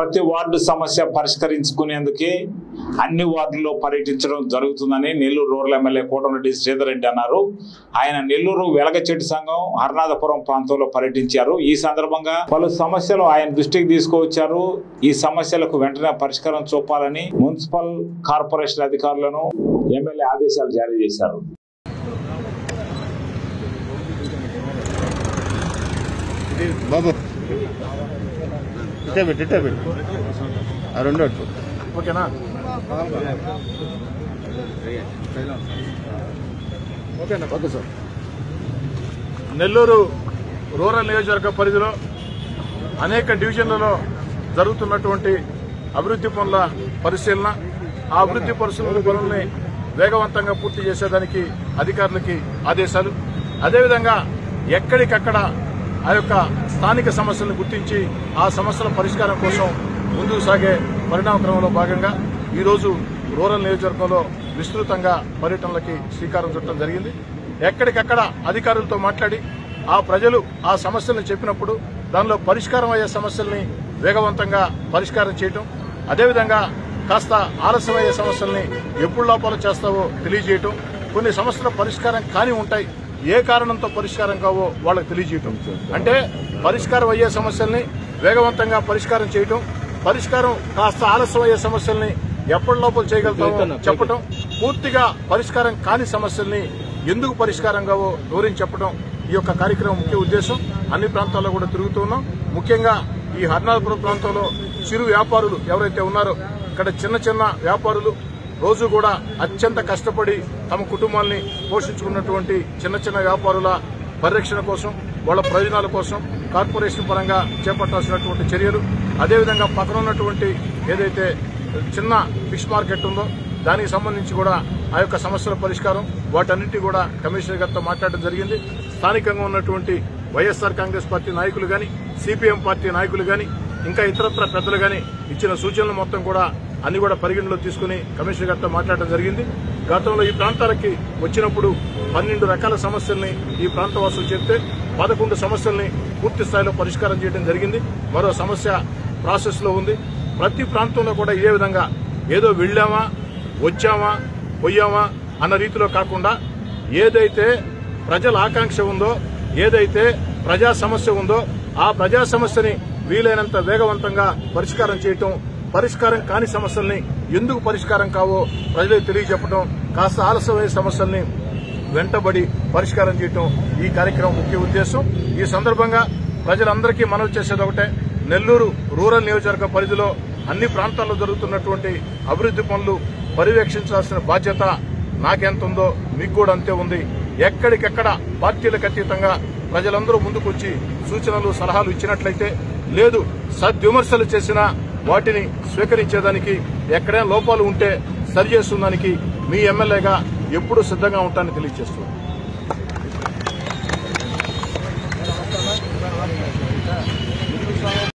ప్రతి వార్డు సమస్య పరిష్కరించుకునేందుకే అన్ని వార్డుల్లో పర్యటించడం జరుగుతుందని నెల్లూరు రూరల్ ఎమ్మెల్యే కోటమిరెడ్డి శ్రీధర్ రెడ్డి అన్నారు ఆయన నెల్లూరు వెలగచెట్టు సంఘం హర్నాథపురం ప్రాంతంలో పర్యటించారు ఈ సందర్భంగా పలు సమస్యలు ఆయన దృష్టికి తీసుకువచ్చారు ఈ సమస్యలకు వెంటనే పరిష్కారం చూపాలని మున్సిపల్ కార్పొరేషన్ అధికారులను ఎమ్మెల్యే ఆదేశాలు జారీ చేశారు బాబు ఇట్టే పెట్టు ఇట్టే పెట్టు ఆ రెండు అట్టు ఓకేనా ఓకేనా ఓకే సార్ నెల్లూరు రూరల్ నియోజకవర్గ పరిధిలో అనేక డివిజన్లలో జరుగుతున్నటువంటి అభివృద్ధి పనుల పరిశీలన ఆ అభివృద్ధి పరిశీలన పనుల్ని వేగవంతంగా పూర్తి చేసేదానికి అధికారులకి ఆదేశాలు అదేవిధంగా ఎక్కడికక్కడ ఆ యొక్క స్థానిక సమస్యలను గుర్తించి ఆ సమస్యల పరిష్కారం కోసం ముందుకు సాగే పరిణామ క్రమంలో భాగంగా ఈరోజు రూరల్ నియోజకవర్గంలో విస్తృతంగా పర్యటనలకి శ్రీకారం చుట్టడం జరిగింది ఎక్కడికక్కడ అధికారులతో మాట్లాడి ఆ ప్రజలు ఆ సమస్యలను చెప్పినప్పుడు దానిలో పరిష్కారం అయ్యే సమస్యల్ని వేగవంతంగా పరిష్కారం చేయటం అదేవిధంగా కాస్త ఆలస్యమయ్యే సమస్యల్ని ఎప్పుడు లోపల చేస్తావో తెలియజేయటం కొన్ని సమస్యల పరిష్కారం కాని ఉంటాయి ఏ కారణంతో పరిష్కారం కావో వాళ్ళకి తెలియజేయటం అంటే పరిష్కారం అయ్యే సమస్యల్ని వేగవంతంగా పరిష్కారం చేయటం పరిష్కారం కాస్త ఆలస్యం అయ్యే సమస్యల్ని ఎప్పటి లోపల చేయగలుగుతామో చెప్పటం పూర్తిగా పరిష్కారం కాని సమస్యల్ని ఎందుకు పరిష్కారం కావో వివరించి చెప్పడం ఈ యొక్క కార్యక్రమం ముఖ్య ఉద్దేశం అన్ని ప్రాంతాల్లో కూడా తిరుగుతున్నాం ముఖ్యంగా ఈ హర్నాథపురం ప్రాంతంలో చిరు వ్యాపారులు ఎవరైతే ఉన్నారో ఇక్కడ చిన్న చిన్న వ్యాపారులు రోజు కూడా అత్యంత కష్టపడి తమ కుటుంబాల్ని పోషించుకున్నటువంటి చిన్న చిన్న వ్యాపారుల పరిరక్షణ కోసం వాళ్ళ ప్రయోజనాల కోసం కార్పొరేషన్ పరంగా చేపట్టాల్సినటువంటి చర్యలు అదేవిధంగా పక్కన ఉన్నటువంటి ఏదైతే చిన్న ఫిష్ మార్కెట్ ఉందో దానికి సంబంధించి కూడా ఆ యొక్క సమస్యల పరిష్కారం వాటన్నిటి కూడా కమిషనర్ గారితో మాట్లాడడం జరిగింది స్థానికంగా ఉన్నటువంటి వైఎస్ఆర్ కాంగ్రెస్ పార్టీ నాయకులు గాని సిపిఎం పార్టీ నాయకులు గాని ఇంకా ఇతరత్ర పెద్దలు గాని ఇచ్చిన సూచనలు మొత్తం కూడా అన్ని కూడా పరిగణలో తీసుకుని కమిషనర్ గారితో మాట్లాడడం జరిగింది గతంలో ఈ ప్రాంతాలకి వచ్చినప్పుడు పన్నెండు రకాల సమస్యల్ని ఈ ప్రాంతవాసులు చెప్తే పదకొండు సమస్యల్ని పూర్తి స్థాయిలో పరిష్కారం చేయడం జరిగింది మరో సమస్య ప్రాసెస్ లో ఉంది ప్రతి ప్రాంతంలో కూడా ఇదే విధంగా ఏదో వెళ్ళామా వచ్చామా పోయామా అన్న రీతిలో కాకుండా ఏదైతే ప్రజల ఆకాంక్ష ఉందో ఏదైతే ప్రజా సమస్య ఉందో ఆ ప్రజా సమస్యని వీలైనంత వేగవంతంగా పరిష్కారం చేయటం పరిష్కారం కాని సమస్యల్ని ఎందుకు పరిష్కారం కావో ప్రజలకు తెలియజెప్పడం కాస్త ఆలస్యమయ్యే సమస్యల్ని వెంటబడి పరిష్కారం చేయటం ఈ కార్యక్రమం ముఖ్య ఉద్దేశం ఈ సందర్భంగా ప్రజలందరికీ మనవి చేసేది ఒకటే నెల్లూరు రూరల్ నియోజకవర్గ పరిధిలో అన్ని ప్రాంతాల్లో జరుగుతున్నటువంటి అభివృద్ధి పనులు పర్యవేక్షించాల్సిన బాధ్యత నాకెంత ఉందో మీకు కూడా అంతే ఉంది ఎక్కడికెక్కడ పార్టీలకు అతీతంగా ప్రజలందరూ ముందుకొచ్చి సూచనలు సలహాలు ఇచ్చినట్లయితే లేదు సద్విమర్శలు చేసినా వాటిని స్వీకరించేదానికి ఎక్కడైనా లోపాలు ఉంటే సరిచేస్తుందానికి మీ ఎమ్మెల్యేగా ఎప్పుడూ సిద్ధంగా ఉంటానని తెలియజేస్తున్నాను